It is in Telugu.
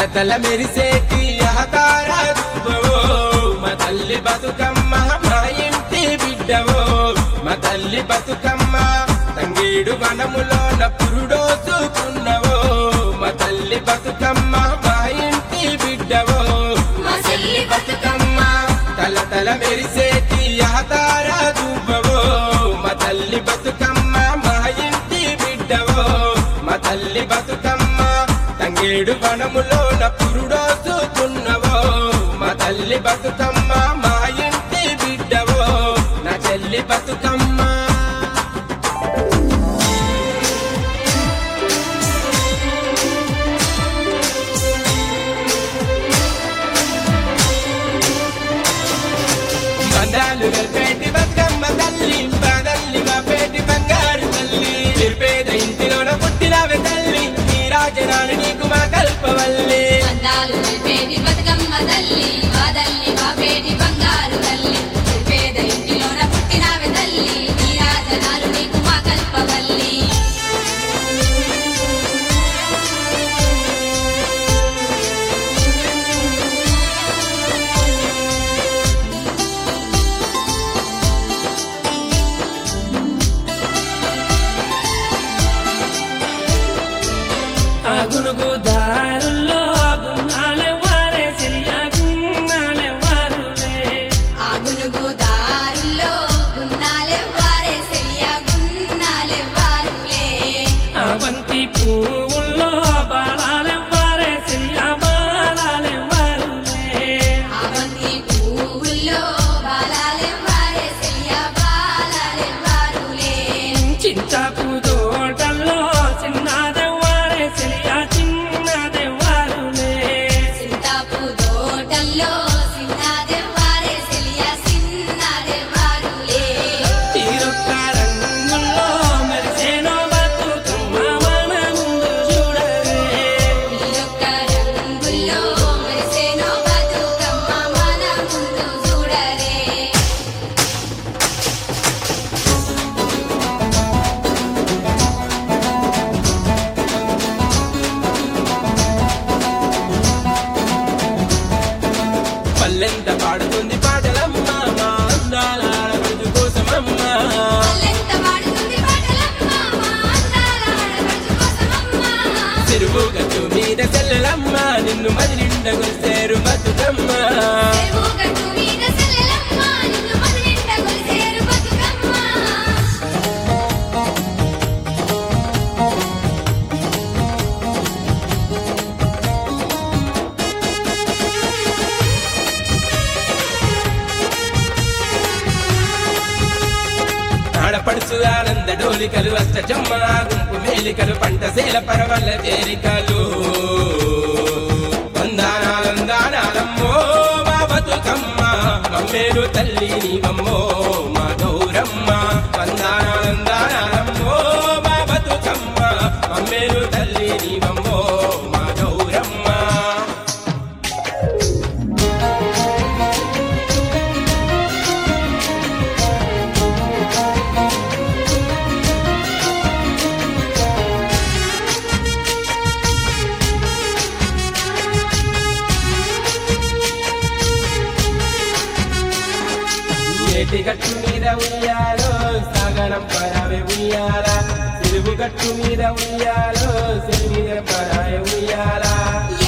తల మెరిసేటి అవతార రూపవో మా తల్లి బతుకమ్మ మా ఇంటి బిడ్డవో మా తల్లి బతుకమ్మ తంగేడు వనములోన పురుడోసుకున్నవో మా తల్లి బతుకమ్మ మా ఇంటి బిడ్డవో మా చెల్లి బతుకమ్మ తల తల మెరిసేటి అవతార రూపవో మా తల్లి బతుకమ్మ మా ఇంటి బిడ్డవో మా తల్లి బతుకమ్మ తంగేడు వనములోన పురుడోసుకున్నవో మా తల్లి బతుకమ్మ మా ఇంటి బిడ్డవో నా చెల్లి బతుకమ్మ బంధాలు కలిపేటి బతుకమ్మ తల్లి బాదల్లి మా పేటి బంగారు తల్లి నిర్పేద ఇంటిలోన పుట్టినవే తల్లి నీ రాజనాలు నీకు మా కల్పవల్లి అందాలు పేటి బతుకమ్మ తల్లి వాదల్లి మా పేటి బంగారు తల్లి పేద ఇంటిలోన పుట్టినవే తల్లి నీ రాజనాలు నీకు మా కల్పవల్లి అగునుగు దారుల్లో గున్నాలే వారే సిరియా గున్నాలే వారులే ఆ గునుగు దారుల్లో గున్నాలే వారే సెయ్య గున్నాలే వారులే అవంతి పువ్వుల్లో బాలాలే వారే సిరియా బాలాలే వారులే అవంతి పువ్వుల్లో బాలాలే వారే సెయ్య బాలాలే వారులే చింతాకు తోటల్లో చిన్నదే వారే సిరియా చిన్నదే వారులే సింతాపు తోటల్లో సిన్నదే వారే సెయ్య సిన్నదే వారులే తీరొక్క రంగుల్లో మెరిసేనో బతుకమ్మ మన ముందు చూడరే ఈ యొక్క రంగుల్లో మెరిసేనో బతుకమ్మ మన ముందు చూడరే పల్లెంత పాడుతుంది పాటలమ్మ మా అందాల రోజు కోసమమ్మ పల్లెంత పాడుతుంది పాటలమ్మ మా అందాల ఆడపడుచు కోసమమ్మ చెరువు గట్టు మీద చెల్లెలమ్మ నిన్ను మది నిండా కొలిసేరు బతుకమ్మ చెరువు గట్టు మీద సెల్లెలమ్మ నిన్ను మదినింట కొలిసేరు బతుకమ్మ ఆడపడుచు ఆనంద డోలికలు అష్టజమ్మ గుంపు మేలికలు పంట సేల పరవల్ల చేరికలు వందానాలందానాలమ్మో మా బతుకమ్మ మమ్మేలు తల్లి నీవమ్మో మా గౌరమ్మ వందానాలందానాలమ్మో మా బతుకమ్మ మమ్మేలు తల్లి నీవమ్మో మా గౌరమ్మ ఏటి గట్టు మీద ఉయ్యాలో సాగనం పరావే ఉయ్యాల సిరువు గట్టు మీద ఉయ్యాలో సిరి మీద పరావే ఉయ్యాల